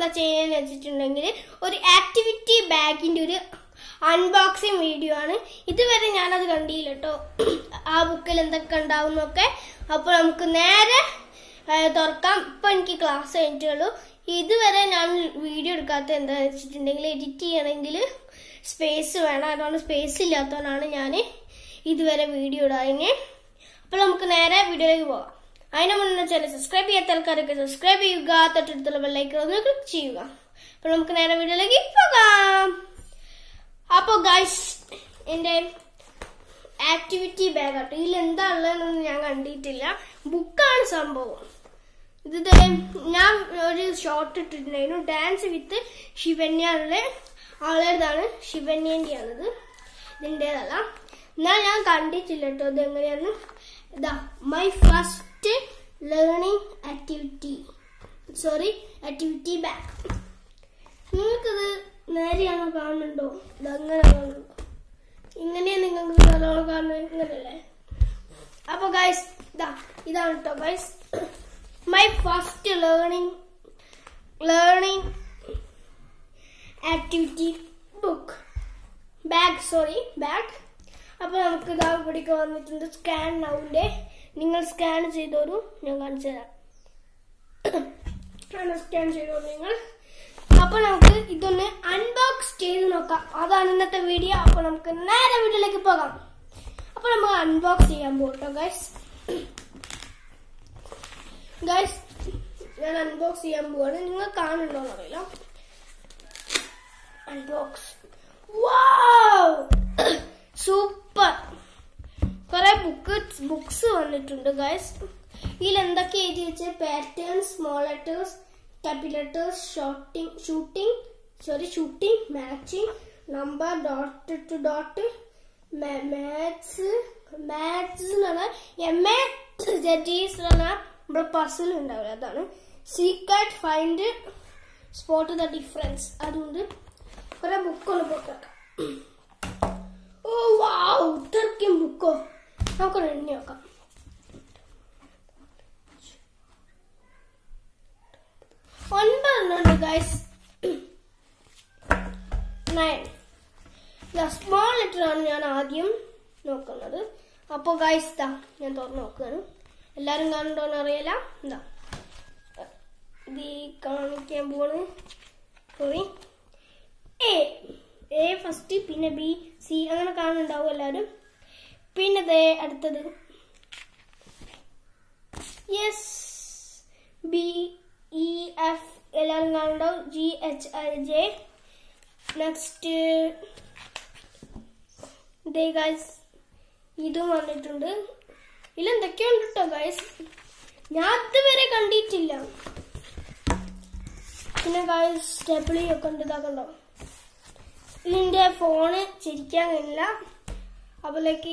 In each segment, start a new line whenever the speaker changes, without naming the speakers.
ചെയ്യുന്നതെന്ന് വെച്ചിട്ടുണ്ടെങ്കിൽ ഒരു ആക്ടിവിറ്റി ബാഗിന്റെ ഒരു അൺബോക്സിങ് വീഡിയോ ആണ് ഇതുവരെ ഞാനത് കണ്ടില്ല കേട്ടോ ആ ബുക്കിൽ എന്തൊക്കെ ഉണ്ടാവുന്നൊക്കെ അപ്പോൾ നമുക്ക് നേരെ ആ, തുറക്കാം ഇപ്പൊ എനിക്ക് ക്ലാസ് കഴിഞ്ഞിട്ടുള്ളൂ ഇതുവരെ ഞാൻ വീഡിയോ എടുക്കാത്ത എന്താന്ന് വെച്ചിട്ടുണ്ടെങ്കിൽ എഡിറ്റ് ചെയ്യണമെങ്കിൽ സ്പേസ് വേണം അതുകൊണ്ട് സ്പേസ് ഇല്ലാത്തതുകൊണ്ടാണ് ഞാൻ ഇതുവരെ വീഡിയോ ഇടാതിന് അപ്പോൾ നമുക്ക് നേരെ വീഡിയോയിലേക്ക് പോകാം അതിന് മുന്നേ ചാനൽ സബ്സ്ക്രൈബ് ചെയ്യാത്ത ആൾക്കാരൊക്കെ സബ്സ്ക്രൈബ് ചെയ്യുക തൊട്ടടുത്തുള്ള ബെല്ലൈക്കൺ ഒന്ന് ക്ലിക്ക് ചെയ്യുക അപ്പോൾ നമുക്ക് നേരെ വീഡിയോയിലേക്ക് പോകാം അപ്പോൾ ഗൈസ് എൻ്റെ ആക്ടിവിറ്റി ബാഗ് ആട്ടോ ഇതിൽ എന്താ ഉള്ളതെന്നൊന്നും ഞാൻ കണ്ടിട്ടില്ല ബുക്കാണ് സംഭവം ഇത് ദേ ഞാൻ ഒരു ഷോർട്ട് ഇട്ടിട്ടുണ്ടായിരുന്നു ഡാൻസ് വിത്ത് ശിവന്യുള്ള ആളുടേതാണ് ശിവന്യൻ്റെയാണിത് ഇതിൻ്റെതല്ല എന്നാൽ ഞാൻ കണ്ടിട്ടില്ല കേട്ടോ ഇത് എങ്ങനെയാന്ന് ഇതാ my first learning activity sorry activity bag നിങ്ങൾക്കിത് നേരെയാണോ കാണുന്നുണ്ടോ ഇതങ്ങനെ കാണുന്നുണ്ടോ ഇങ്ങനെയാണ് നിങ്ങൾക്ക് നല്ലോണം കാണുന്നത് ഇങ്ങനെയല്ലേ അപ്പൊ ഗൈസ് ഇതാ ഇതാണ് കേട്ടോ guys my first learning learning activity book bag sorry bag അപ്പൊ നമുക്ക് ഇതാ ഇവിടേക്ക് വന്നിട്ടുണ്ട് സ്കാൻ നൗന്റെ നിങ്ങൾ സ്കാൻ ചെയ്തോളൂ ഞാൻ കാണിച്ചു തരാം സ്കാൻ ചെയ്തോളൂ നിങ്ങൾ അപ്പൊ നമുക്ക് ഇതൊന്ന് അൺബോക്സ് ചെയ്ത് നോക്കാം അതാണ് ഇന്നത്തെ വീഡിയോ അപ്പൊ നമുക്ക് നേരെ വീട്ടിലേക്ക് പോകാം അപ്പൊ നമുക്ക് അൺബോക്സ് ചെയ്യാൻ പോട്ടോ ഗൈസ് ഗൈസ് ഞാൻ അൺബോക്സ് ചെയ്യാൻ പോവാണ് നിങ്ങൾ കാണുന്നുണ്ടോന്ന് അറിയില്ല അൺബോക്സ് സൂപ്പർ കുറെ ബുക്ക് ബുക്സ് വന്നിട്ടുണ്ട് ഗൈസ് ഇതിൽ എന്തൊക്കെ എഴുതി വെച്ച് pattern small letters capital letters sorting shooting sorry shooting matching number dot to dot maths maths എന്നാണ് എം എ ജഡീസ് നമ്മുടെ പസിൽ ഉണ്ടാവില്ല അതാണ് secret find spot the difference അതുകൊണ്ട് കുറെ ബുക്കൊന്ന് പോക്കാം ഓ വാവ് ഇത്രയ്ക്കും ബുക്കോ നമുക്കൊന്ന് എണ്ണി നോക്കാം ഒൻപതെണ്ണുണ്ട് ഗൈസ് നയൻ സ്മോൾ ലെറ്റർ ആണ് ഞാൻ ആദ്യം നോക്കുന്നത് അപ്പോൾ ഗൈസ് ദാ ഞാൻ തുറന്ന് നോക്കുകയാണ് എല്ലാവരും കാണുന്നുണ്ടോന്ന് അറിയില്ല എന്താ ഇത് ഈ കാണിക്കാൻ പോണ് സോറി എ എ ഫസ്റ്റ് പിന്നെ ബി സി അങ്ങനെ കാണുന്നുണ്ടാവും എല്ലാവരും പിന്നെ ദേ അടുത്തത് യെസ് ബി ഇ എഫ് എല്ലാവരും കാണുന്നുണ്ടാവും G H I J next ദേ ഗൈസ് ഇതും വന്നിട്ടുണ്ട് ഇതിലെന്തൊക്കെയുണ്ട് കേട്ടോ ഗൈസ് ഞാൻ ഇതുവരെ കണ്ടിട്ടില്ല പിന്നെ ഗൈസ് സ്റ്റെപ്പിളി ഒക്കെ ഉണ്ട് ഇതാക്കണ്ടോ ഇതിന്റെ ഫോണ് ചിരിക്കാൻ കഴിയില്ല അപ്പോഴേക്ക്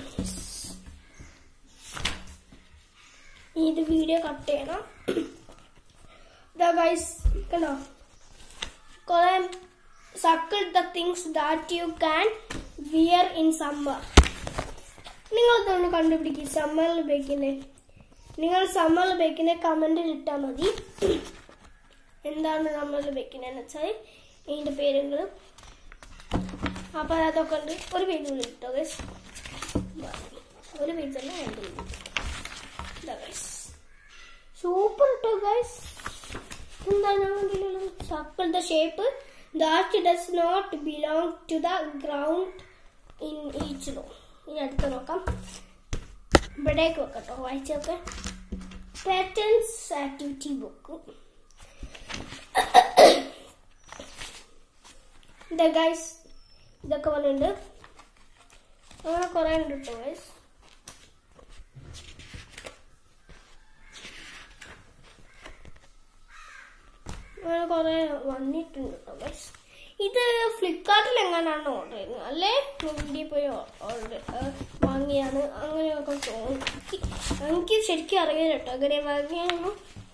ഇത് വീഡിയോ കട്ട് ചെയ്യണം ഇതാ ഗൈസ് കണ്ടോ കുറെ circle the things that you can wear in summer നിങ്ങൾ ഇതൊന്ന് കണ്ടുപിടിക്കും സമ്മറിൽ ഉപയോഗിക്കുന്നത് നിങ്ങൾ സമ്മറിൽ ഉപയോഗിക്കുന്ന കമന്റിൽ ഇട്ടാൽ മതി എന്താണ് സമ്മറിൽ ഉപയോഗിക്കുന്നതെന്ന് വെച്ചാൽ ഇതിന്റെ പേരുകൾ അപ്പൊ അതൊക്കെ ഉണ്ട് ഒരു പേജ് കൂടി ഇട്ടോ ഗൈസ് ഒരു പേജ് അല്ല രണ്ട് പേജ് സൂപ്പർ ഇട്ടോ ഗൈസ് എന്താണ് circle the shape that does not belong to the ground in each row ഇനി അടുത്ത് നോക്കാം ഇവിടേക്ക് വെക്കട്ടോ വായിച്ചൊക്കെ പാറ്റേൺസ് ആക്ടിവിറ്റി ബുക്ക് ഇതാ ഗൈസ് ഇതൊക്കെ വന്നിട്ടുണ്ട് അങ്ങനെ കുറെ ഉണ്ട് കേട്ടോ ഗൈസ് അങ്ങനെ കുറെ വന്നിട്ടുണ്ട് കേട്ടോ ഗൈസ് ഇത് ഫ്ലിപ്കാർട്ടിൽ എങ്ങനെയാണ് ഓർഡർ ചെയ്യുന്നത് അല്ലേ വീട്ടിൽ പോയി ഓർഡർ വാങ്ങിയാണ് അങ്ങനെയൊക്കെ തോന്നി എനിക്ക് ശരിക്കും അറിയില്ല കേട്ടോ അങ്ങനെ വാങ്ങിയാണോ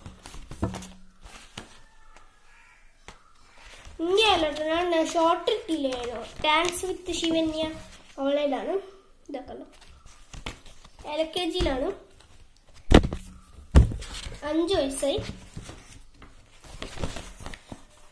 ഇന്ത്യയല്ല കേട്ടോ ഞാൻ ഷോർട്ട് ഇട്ടില്ലായിരുന്നു ഡാൻസ് വിത്ത് ശിവന്യ ഓൺലൈനാണ് ഇതൊക്കെ എൽ കെ ജിയിലാണ് അഞ്ച് വയസ്സായി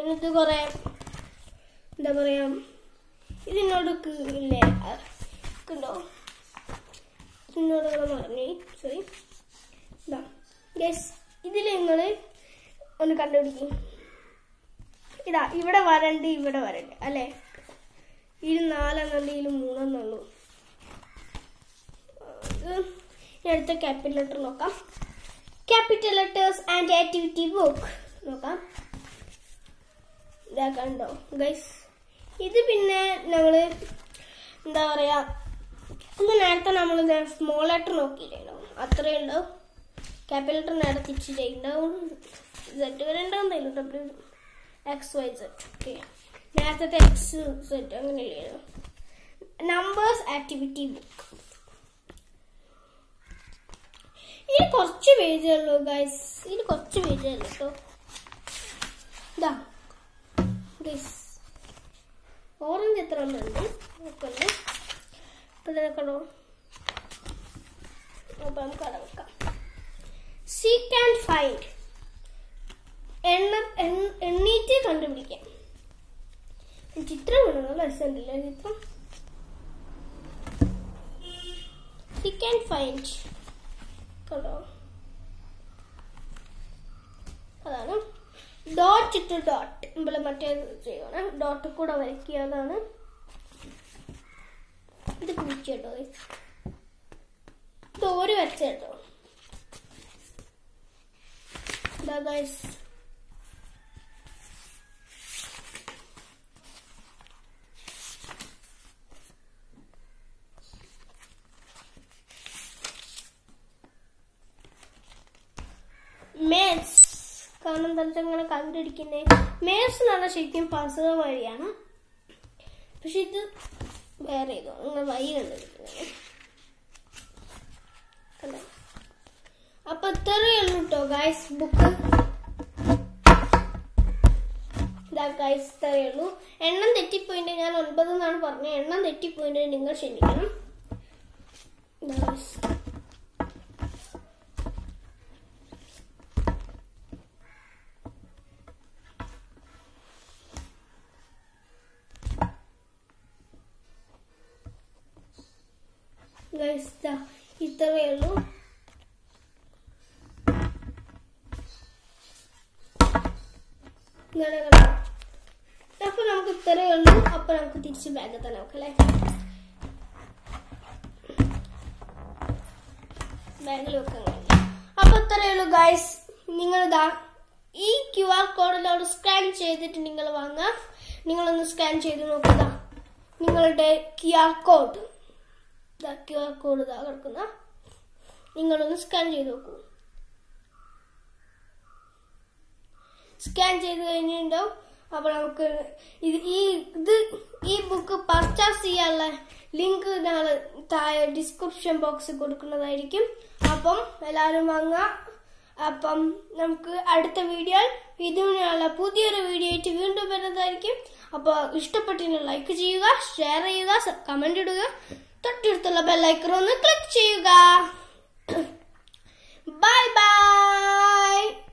ഇത് കുറെ എന്താ പറയാ ഇതിനോട് ഇല്ലേ ഉണ്ടോ ഇതിനോട് പറഞ്ഞു സോറി ഇതാ ഗസ് ഇതിൽ നിങ്ങൾ ഒന്ന് കണ്ടുപിടിക്കും ഇതാ ഇവിടെ വരണ്ട് ഇവിടെ വരണ്ട് അല്ലേ ഇതിൽ നാലെണ്ണുണ്ട് ഇതിൽ മൂന്നെണ്ണുള്ളൂ ഇത് ഇനി അടുത്ത ക്യാപിറ്റൽ ലെറ്റർ നോക്കാം capital letters and activity book നോക്കാം ഇതാ കണ്ടോ ഗൈസ് ഇത് പിന്നെ ഞങ്ങള് എന്താ പറയാ ഇത് നേരത്തെ നമ്മൾ സ്മോൾ ലെറ്റർ നോക്കിയിട്ടുണ്ടാവും അത്രേ ഉണ്ടാവും ക്യാപിറ്റൽ ലെറ്റർ നേരെ തിരിച്ച് ചെയ്യുന്നുണ്ടാവും സെറ്റ് വരെ ഉണ്ടാവും W X Y set okay നേരത്തെ എക്സ് സെറ്റ് അങ്ങനെയല്ലേ നമ്പേഴ്സ് ആക്ടിവിറ്റി ബുക്ക് ഇതിൽ കുറച്ച് പേജേ ഉള്ളൂ ഗൈസ് ഇതിൽ കുറച്ച് പേജേ ഉള്ളൂ കേട്ടോ ഇതാ ഗൈസ് ഓറഞ്ച് എത്ര ഉണ്ട് നോക്കണ്ടേ അപ്പൊ ഇതൊക്കെയോ അപ്പൊ നമുക്ക് അവിടെ വെക്കാം സീക്ക് ആൻഡ് ഫൈൻഡ് എണ്ണ എണ്ണ- എണ്ണീറ്റ് കണ്ടുപിടിക്കാം ചിത്രം വേണം നല്ല രസമുണ്ടല്ലേ ചിത്രം സീക്ക് ആൻഡ് ഫൈൻഡ് കണ്ടോ അതാണ് ഡോട്ട് ഇട്ട് ഡോട്ട് ഇവിടെ മറ്റേ ചെയ്യണം ഡോട്ട് കൂടെ വരയ്ക്കുക അതാണ് ഇത് കുഴിച്ച് കേട്ടോ guys. ഇത് ഒരു വരച്ച കേട്ടോ ഇതാ ഗൈസ് മേസ് കാരണം എന്താ വെച്ചാൽ ഇങ്ങനെ കണ്ടുപിടിക്കുന്നേ മേസ് എന്ന് പറഞ്ഞാൽ ശരിക്കും പസുക വഴിയാണ് പക്ഷെ ഇത് വേറെ ഇതോ നിങ്ങൾ വഴി കണ്ടുപിടിക്കുന്നത് കണ്ടോ അപ്പൊ ഇത്രയേ ഉള്ളൂ കേട്ടോ ഗൈസ് ബുക്ക് ഇതാ ഗൈസ് ഇത്രയേ ഉള്ളൂ എണ്ണം തെറ്റിപ്പോയിന്റ് ഞാൻ ഒൻപത് എന്നാണ് പറഞ്ഞത് എണ്ണം തെറ്റിപ്പോയിന്റ് നിങ്ങൾ ക്ഷമിക്കണം ഇതാ guys. ഗൈസ് ദാ ഇത്രയേ ഉള്ളൂ ഇങ്ങനെ കണ്ടോ? അപ്പൊ നമുക്ക് ഇത്രയേ ഉള്ളൂ അപ്പൊ നമുക്ക് തിരിച്ച് ബാഗ് തന്നെ നോക്കാം അല്ലേ ബാഗിൽ വെക്കാൻ കഴിയും അപ്പൊ ഇത്രയേ ഉള്ളൂ ഗൈസ് നിങ്ങൾ ഇതാ ഈ ക്യു ആർ കോഡിലോട് സ്കാൻ ചെയ്തിട്ട് നിങ്ങൾ വാങ്ങാം നിങ്ങളൊന്ന് സ്കാൻ ചെയ്ത് നോക്കുക നിങ്ങളുടെ ക്യു ആർ കോഡ് ഇതാ ക്യു ആർ കോഡ് ഇതാ കിടക്കുന്ന നിങ്ങളൊന്ന് സ്കാൻ ചെയ്ത് നോക്കൂ സ്കാൻ ചെയ്ത് കഴിഞ്ഞിട്ടുണ്ടാവും അപ്പോൾ നമുക്ക് ഇത് ഈ ഇത് ഈ ബുക്ക് പർച്ചേസ് ചെയ്യാനുള്ള ലിങ്ക് ഞങ്ങൾ താഴെ ഡിസ്ക്രിപ്ഷൻ ബോക്സിൽ കൊടുക്കുന്നതായിരിക്കും അപ്പം എല്ലാവരും വാങ്ങുക അപ്പം നമുക്ക് അടുത്ത വീഡിയോ ഇതിനുള്ള പുതിയൊരു വീഡിയോ ആയിട്ട് വീണ്ടും വരുന്നതായിരിക്കും അപ്പോൾ ഇഷ്ടപ്പെട്ടിന് ലൈക്ക് ചെയ്യുക ഷെയർ ചെയ്യുക കമന്റ് ഇടുക തൊട്ടടുത്തുള്ള ബെല്ലൈക്കൺ ഒന്ന് ക്ലിക്ക് ചെയ്യുക ബൈ ബൈ